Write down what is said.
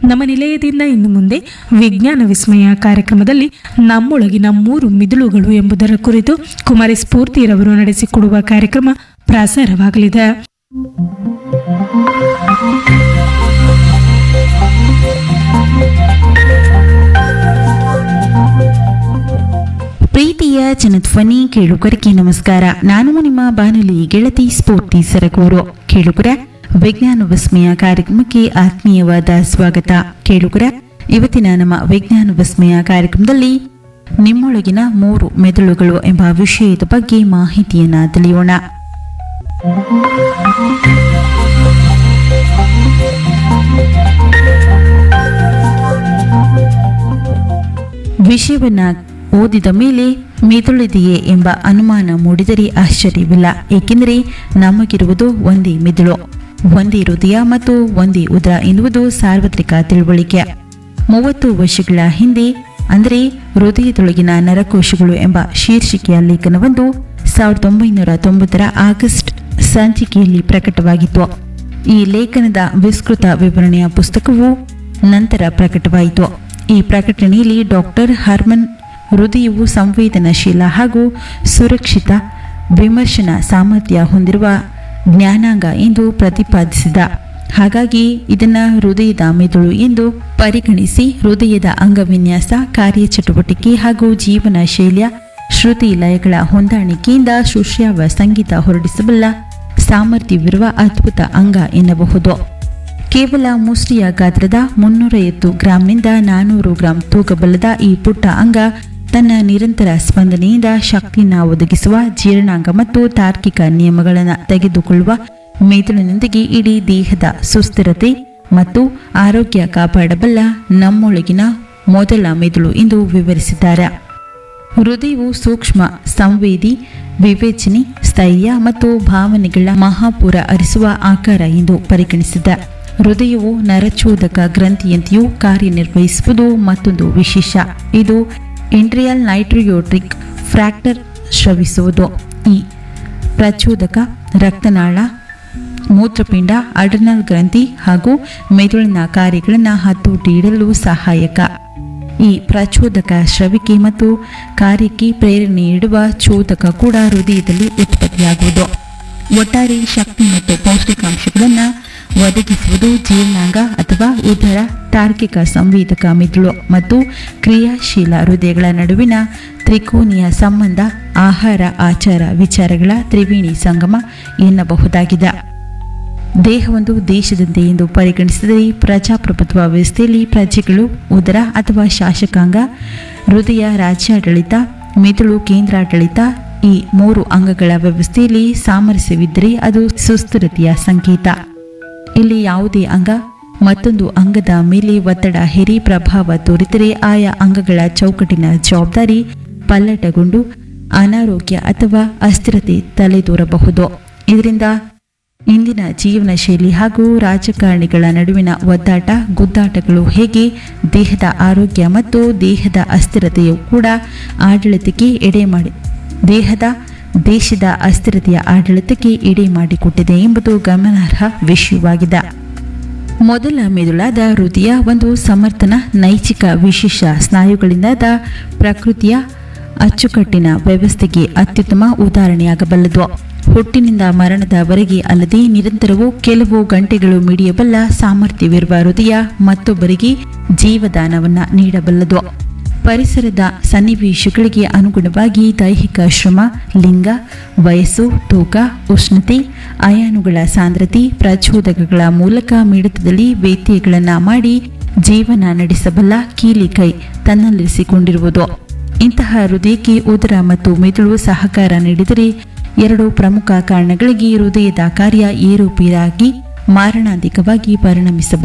ನಮ್ಮ ನಿಲಯದಿಂದ ಇನ್ನು ಮುಂದೆ ವಿಜ್ಞಾನ ವಿಸ್ಮಯ ಕಾರ್ಯಕ್ರಮದಲ್ಲಿ ನಮ್ಮೊಳಗಿನ ಮೂರು ಮಿದುಳುಗಳು ಎಂಬುದರ ಕುರಿತು ಕುಮಾರಿ ಸ್ಫೂರ್ತಿರವರು ನಡೆಸಿಕೊಡುವ ಕಾರ್ಯಕ್ರಮ ಪ್ರಸಾರವಾಗಲಿದೆ ಪ್ರೀತಿಯ ಜನಧ್ವನಿ ಕೇಳುಗರಿಗೆ ನಮಸ್ಕಾರ ನಾನು ನಿಮ್ಮ ಬಾನುಲಿ ಗೆಳತಿ ಸ್ಫೂರ್ತಿ ಸರಗೂರು ಕೇಳುಗರ ವಿಜ್ಞಾನ ವಿಸ್ಮಯ ಕಾರ್ಯಕ್ರಮಕ್ಕೆ ಆತ್ಮೀಯವಾದ ಸ್ವಾಗತ ಕೇಳುಗರ ಇವತ್ತಿನ ನಮ್ಮ ವಿಜ್ಞಾನ ವಿಸ್ಮಯ ಕಾರ್ಯಕ್ರಮದಲ್ಲಿ ನಿಮ್ಮೊಳಗಿನ ಮೂರು ಮೆದುಳುಗಳು ಎಂಬ ವಿಷಯದ ಬಗ್ಗೆ ಮಾಹಿತಿಯನ್ನ ತಿಳಿಯೋಣ ವಿಷಯವನ್ನ ಓದಿದ ಮೇಲೆ ಮೆದುಳಿದೆಯೇ ಎಂಬ ಅನುಮಾನ ಮೂಡಿದರೆ ಆಶ್ಚರ್ಯವಿಲ್ಲ ಏಕೆಂದರೆ ನಮಗಿರುವುದು ಒಂದೇ ಮೆದುಳು ಒಂದೇ ಹೃದಯ ಮತ್ತು ಒಂದೇ ಉದರ ಎನ್ನುವುದು ಸಾರ್ವತ್ರಿಕ ತಿಳುವಳಿಕೆ ಮೂವತ್ತು ವರ್ಷಗಳ ಹಿಂದೆ ಅಂದರೆ ಹೃದಯದೊಳಗಿನ ನರಕೋಶಗಳು ಎಂಬ ಶೀರ್ಷಿಕೆಯ ಲೇಖನವೊಂದು ಸಾವಿರದ ಒಂಬೈನೂರ ತೊಂಬತ್ತರ ಆಗಸ್ಟ್ ಸಂಚಿಕೆಯಲ್ಲಿ ಪ್ರಕಟವಾಗಿತ್ತು ಈ ಲೇಖನದ ವಿಸ್ತೃತ ವಿವರಣೆಯ ಪುಸ್ತಕವು ನಂತರ ಪ್ರಕಟವಾಯಿತು ಈ ಪ್ರಕಟಣೆಯಲ್ಲಿ ಡಾಕ್ಟರ್ ಹರ್ಮನ್ ಹೃದಯವು ಸಂವೇದನಶೀಲ ಹಾಗೂ ಸುರಕ್ಷಿತ ವಿಮರ್ಶನ ಸಾಮರ್ಥ್ಯ ಹೊಂದಿರುವ ಜ್ಞಾನಾಂಗ ಎಂದು ಪ್ರತಿಪಾದಿಸಿದ ಹಾಗಾಗಿ ಇದನ್ನ ಹೃದಯದ ಮೆದುಳು ಎಂದು ಪರಿಗಣಿಸಿ ಹೃದಯದ ಅಂಗವಿನ್ಯಾಸ ಕಾರ್ಯಚಟುವಟಿಕೆ ಹಾಗೂ ಜೀವನ ಶೈಲಿಯ ಶ್ರುತಿ ಲಯಗಳ ಹೊಂದಾಣಿಕೆಯಿಂದ ಸುಶ್ರಾವ ಸಂಗೀತ ಹೊರಡಿಸಬಲ್ಲ ಸಾಮರ್ಥ್ಯವಿರುವ ಅದ್ಭುತ ಅಂಗ ಎನ್ನಬಹುದು ಕೇವಲ ಮುಷ್ಟಿಯ ಗಾತ್ರದ ಮುನ್ನೂರೈವತ್ತು ಗ್ರಾಂನಿಂದ ನಾನೂರು ಗ್ರಾಂ ತೂಗಬಲ್ಲದ ಈ ಪುಟ್ಟ ಅಂಗ ತನ್ನ ನಿರಂತರ ಸ್ಪಂದನೆಯಿಂದ ಶಕ್ತಿಯನ್ನು ಒದಗಿಸುವ ಜೀರ್ಣಾಂಗ ಮತ್ತು ತಾರ್ಕಿಕ ನಿಯಮಗಳನ್ನು ತೆಗೆದುಕೊಳ್ಳುವ ಮೆದುಳಿನೊಂದಿಗೆ ಇಡೀ ದೇಹದ ಸುಸ್ಥಿರತೆ ಮತ್ತು ಆರೋಗ್ಯ ಕಾಪಾಡಬಲ್ಲ ನಮ್ಮೊಳಗಿನ ಮೊದಲ ಮೆದುಳು ಎಂದು ವಿವರಿಸಿದ್ದಾರೆ ಹೃದಯವು ಸೂಕ್ಷ್ಮ ಸಂವೇದಿ ವಿವೇಚನೆ ಸ್ಥೈರ್ಯ ಮತ್ತು ಭಾವನೆಗಳ ಮಹಾಪುರ ಹರಿಸುವ ಆಕಾರ ಎಂದು ಪರಿಗಣಿಸಿದ ಹೃದಯವು ನರಚೋದಕ ಗ್ರಂಥಿಯಂತೆಯೂ ಕಾರ್ಯನಿರ್ವಹಿಸುವುದು ಮತ್ತೊಂದು ವಿಶೇಷ ಇದು ಇಂಟ್ರಿಯಲ್ ನೈಟ್ರಿಯೋಟ್ರಿಕ್ ಫ್ರ್ಯಾಕ್ಟರ್ ಸ್ರವಿಸುವುದು ಈ ಪ್ರಚೋದಕ ರಕ್ತನಾಳ ಮೂತ್ರಪಿಂಡ ಅಡ್ರಿನಲ್ ಗ್ರಂಥಿ ಹಾಗೂ ಮೆದುಳಿನ ಕಾರ್ಯಗಳನ್ನು ಹತೋಟಿ ಇಡಲು ಸಹಾಯಕ ಈ ಪ್ರಚೋದಕ ಸ್ರವಿಕೆ ಮತ್ತು ಕಾರ್ಯಕ್ಕೆ ಪ್ರೇರಣೆ ನೀಡುವ ಚೋದಕ ಕೂಡ ಹೃದಯದಲ್ಲಿ ಉತ್ಪತ್ತಿಯಾಗುವುದು ಒಟ್ಟಾರೆ ಶಕ್ತಿ ಮತ್ತು ಪೌಷ್ಟಿಕಾಂಶಗಳನ್ನು ಒದಗಿಸುವುದು ಜೀರ್ಣಾಂಗ ಅಥವಾ ಉದರ ತಾರ್ಕಿಕ ಸಂವೇದಕ ಮೆದುಳು ಮತ್ತು ಕ್ರಿಯಾಶೀಲ ಹೃದಯಗಳ ನಡುವಿನ ತ್ರಿಕೋನೀಯ ಸಂಬಂಧ ಆಹಾರ ಆಚಾರ ವಿಚಾರಗಳ ತ್ರಿವೇಣಿ ಸಂಗಮ ಎನ್ನಬಹುದಾಗಿದೆ ದೇಹವೊಂದು ದೇಶದಂತೆ ಎಂದು ಪರಿಗಣಿಸಿದರೆ ಪ್ರಜಾಪ್ರಭುತ್ವ ವ್ಯವಸ್ಥೆಯಲ್ಲಿ ಪ್ರಜೆಗಳು ಉದರ ಅಥವಾ ಶಾಸಕಾಂಗ ಹೃದಯ ರಾಜ್ಯಾಡಳಿತ ಮೆದುಳು ಕೇಂದ್ರಾಡಳಿತ ಈ ಮೂರು ಅಂಗಗಳ ವ್ಯವಸ್ಥೆಯಲ್ಲಿ ಸಾಮರಸ್ಯವಿದ್ದರೆ ಅದು ಸುಸ್ಥಿರತೆಯ ಸಂಕೇತ ಇಲ್ಲಿ ಯಾವುದೇ ಅಂಗ ಮತ್ತೊಂದು ಅಂಗದ ಮೇಲೆ ಒತ್ತಡ ಹೇರಿ ಪ್ರಭಾವ ತೋರಿದರೆ ಆಯಾ ಅಂಗಗಳ ಚೌಕಟ್ಟಿನ ಜವಾಬ್ದಾರಿ ಪಲ್ಲಟಗೊಂಡು ಅನಾರೋಗ್ಯ ಅಥವಾ ಅಸ್ಥಿರತೆ ತಲೆದೋರಬಹುದು ಇದರಿಂದ ಇಂದಿನ ಜೀವನ ಶೈಲಿ ಹಾಗೂ ರಾಜಕಾರಣಿಗಳ ನಡುವಿನ ಒದ್ದಾಟ ಗುದ್ದಾಟಗಳು ಹೇಗೆ ದೇಹದ ಆರೋಗ್ಯ ಮತ್ತು ದೇಹದ ಅಸ್ಥಿರತೆಯು ಕೂಡ ಆಡಳಿತಕ್ಕೆ ಎಡೆ ಮಾಡಿ ದೇಹದ ದೇಶದ ಅಸ್ಥಿರತೆಯ ಆಡಳಿತಕ್ಕೆ ಎಡೆ ಮಾಡಿಕೊಟ್ಟಿದೆ ಎಂಬುದು ಗಮನಾರ್ಹ ವಿಷಯವಾಗಿದೆ ಮೊದಲ ಮೆದುಳಾದ ಹೃದಯ ಒಂದು ಸಮರ್ಥನ ನೈಚಿಕ ವಿಶೇಷ ಸ್ನಾಯುಗಳಿಂದಾದ ಪ್ರಕೃತಿಯ ಅಚ್ಚುಕಟ್ಟಿನ ವ್ಯವಸ್ಥೆಗೆ ಅತ್ಯುತ್ತಮ ಉದಾಹರಣೆಯಾಗಬಲ್ಲದು ಹುಟ್ಟಿನಿಂದ ಮರಣದವರೆಗೆ ಅಲ್ಲದೆ ನಿರಂತರವೂ ಕೆಲವು ಗಂಟೆಗಳು ಮಿಡಿಯಬಲ್ಲ ಸಾಮರ್ಥ್ಯವಿರುವ ಹೃದಯ ಮತ್ತೊಬ್ಬರಿಗೆ ಜೀವದಾನವನ್ನ ನೀಡಬಲ್ಲದು ಪರಿಸರದ ಸನ್ನಿವೇಶಗಳಿಗೆ ಅನುಗುಣವಾಗಿ ದೈಹಿಕ ಶ್ರಮ ಲಿಂಗ ವಯಸ್ಸು ತೂಕ ಉಷ್ಣತೆ ಅಯಾನುಗಳ ಸಾಂದ್ರತೆ ಪ್ರಚೋದಕಗಳ ಮೂಲಕ ಮಿಡಿತದಲ್ಲಿ ವ್ಯತ್ಯಯಗಳನ್ನು ಮಾಡಿ ಜೀವನ ನಡೆಸಬಲ್ಲ ಕೀಲಿ ಕೈ ತನ್ನಲ್ಲಿರಿಸಿಕೊಂಡಿರುವುದು ಇಂತಹ ಹೃದಯಕ್ಕೆ ಉದರ ಮತ್ತು ಮೆದುಳು ಸಹಕಾರ ನೀಡಿದರೆ ಎರಡು ಪ್ರಮುಖ ಕಾರಣಗಳಿಗೆ ಹೃದಯದ ಕಾರ್ಯ ಏರುಪೇರಾಗಿ ಮಾರಣಾಂತಿಕವಾಗಿ ಪರಿಣಮಿಸಬಹುದು